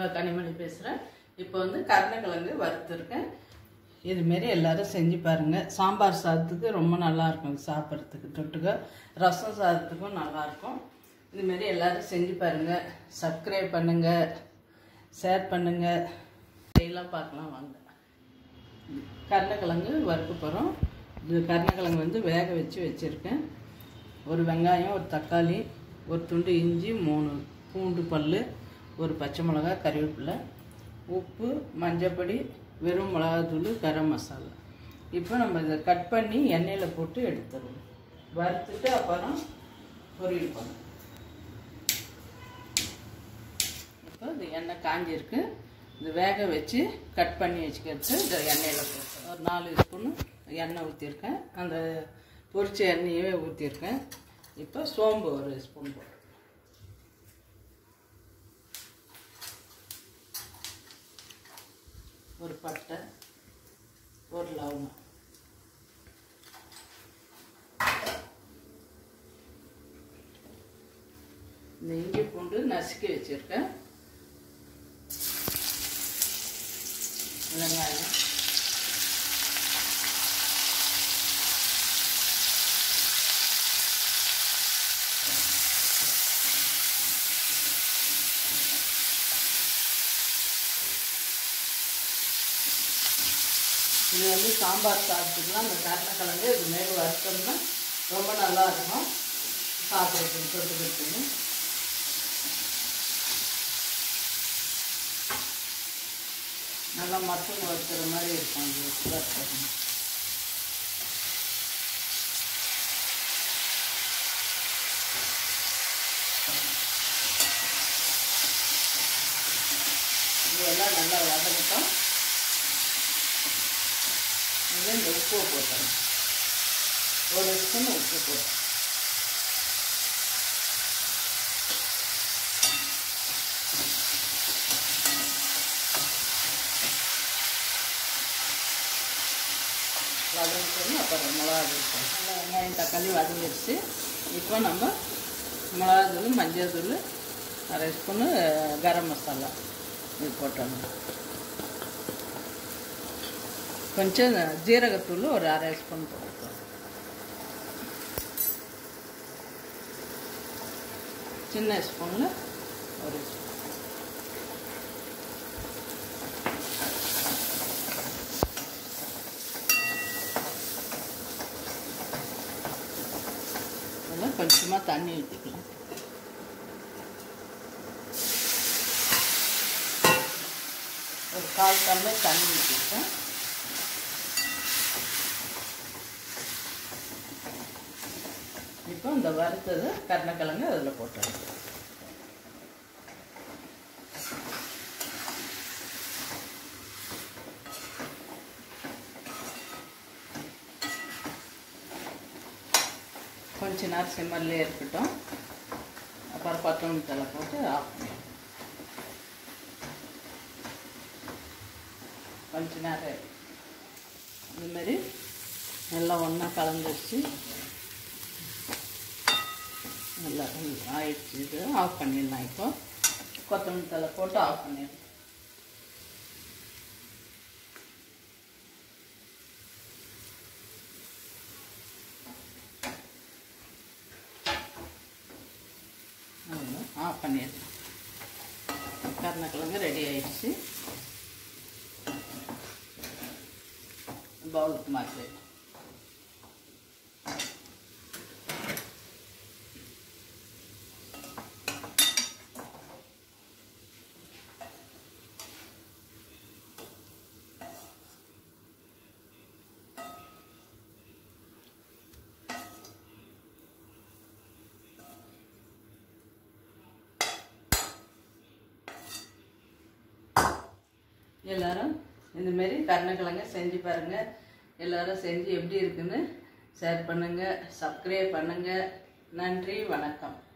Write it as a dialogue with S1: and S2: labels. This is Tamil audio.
S1: உங்கள் கனிமொழி பேசுகிறேன் இப்போ வந்து கருணக்கிழங்கு வறுத்துருக்கேன் இதுமாரி எல்லாரும் செஞ்சு பாருங்கள் சாம்பார் சாதத்துக்கு ரொம்ப நல்லா இருக்கும் இது சாப்பிட்றதுக்கு தொட்டுக்க ரசம் சாதத்துக்கும் நல்லாயிருக்கும் இதுமாரி எல்லாரும் செஞ்சு பாருங்கள் சப்ஸ்கிரைப் பண்ணுங்கள் ஷேர் பண்ணுங்கள் இதெல்லாம் பார்க்கலாம் வாங்க கருணக்கிழங்கு வறுக்க போகிறோம் இது கருணக்கிழங்கு வந்து வேக வச்சு வச்சுருக்கேன் ஒரு வெங்காயம் ஒரு தக்காளி ஒரு துண்டு இஞ்சி மூணு பூண்டு பல் ஒரு பச்சை மிளகா கறிவேப்பிலை உப்பு மஞ்சப்பொடி வெறும் மிளகாத்தூள் கரம் மசாலா இப்போ நம்ம இதை கட் பண்ணி எண்ணெயில் போட்டு எடுத்துடணும் வறுத்துட்டு அப்புறம் பொரியல் பண்ணணும் இப்போ இது எண்ணெய் காஞ்சிருக்கு இது வேக வச்சு கட் பண்ணி வச்சுக்கிறது இந்த எண்ணெயில் போட்டு ஒரு நாலு ஸ்பூனு எண்ணெய் ஊற்றிருக்கேன் அந்த பொரிச்ச எண்ணெயவே ஊற்றிருக்கேன் இப்போ சோம்பு ஒரு ஸ்பூன் போட்டு ஒரு பட்டை ஒரு லவங்கம் இந்த இஞ்சி பூண்டு நசுக்கி வச்சுருக்கேன் வெங்காயம் இது வந்து சாம்பார் சாதத்துக்குலாம் அந்த கருணக்கிழங்கு இது மாரி வறுத்தோம்னா ரொம்ப நல்லா இருக்கும் சாப்பிட்றதுக்கு தொட்டுக்கிறதுக்கு நல்லா மட்டன் வறுக்கிற மாதிரி இருக்கும் இது வறுத்தது இதெல்லாம் நல்லா வதங்கட்டும் இதில் இந்த உப்பு போட்டோம் ஒரு ஸ்பூன் உப்பு போட்டோம் வதங்கிட்டோம் அப்புறம் மிளகா இருக்கும் நல்லா வெங்காயம் தக்காளி வதங்கிடுச்சு இப்போ நம்ம மிளகாத்தூள் மஞ்சள் தூள் அரை ஸ்பூனு கரம் மசாலா இது போட்டோம் கொஞ்சம் ஜீரகத்தூள் ஒரு அரை ஸ்பூன் போட்டுக்கலாம் சின்ன ஸ்பூனில் ஒரு ஸ்பூன் அதில் கொஞ்சமாக தண்ணி ஊற்றிக்கலாம் ஒரு கால் டம்ளர் தண்ணி ஊற்றிருக்கேன் இப்போ இந்த வறுத்தது கருணக்கிழங்கு அதில் போட்டுருங்க கொஞ்ச நேரம் சிம்மர்லேயே இருக்கட்டும் அப்புறம் கொத்தமல்லி தலை போட்டு ஆஃப் பண்ணி கொஞ்ச நேரம் இதுமாரி எல்லாம் ஒன்றா கலந்துருச்சு நல்லா ஆயிடுச்சு இது ஆஃப் பண்ணிடலாம் இப்போ கொத்தமல்லி தலை போட்டு ஆஃப் பண்ணிடலாம் ஆஃப் பண்ணிடலாம் கருணக்கிழங்கு ரெடி ஆயிடுச்சு பவுலுக்கு மாற்றிடலாம் எல்லாரும் இந்தமாரி கருணக்கிழங்க செஞ்சு பாருங்கள் எல்லாரும் செஞ்சு எப்படி இருக்குன்னு ஷேர் பண்ணுங்கள் சப்ஸ்கிரைப் பண்ணுங்கள் நன்றி வணக்கம்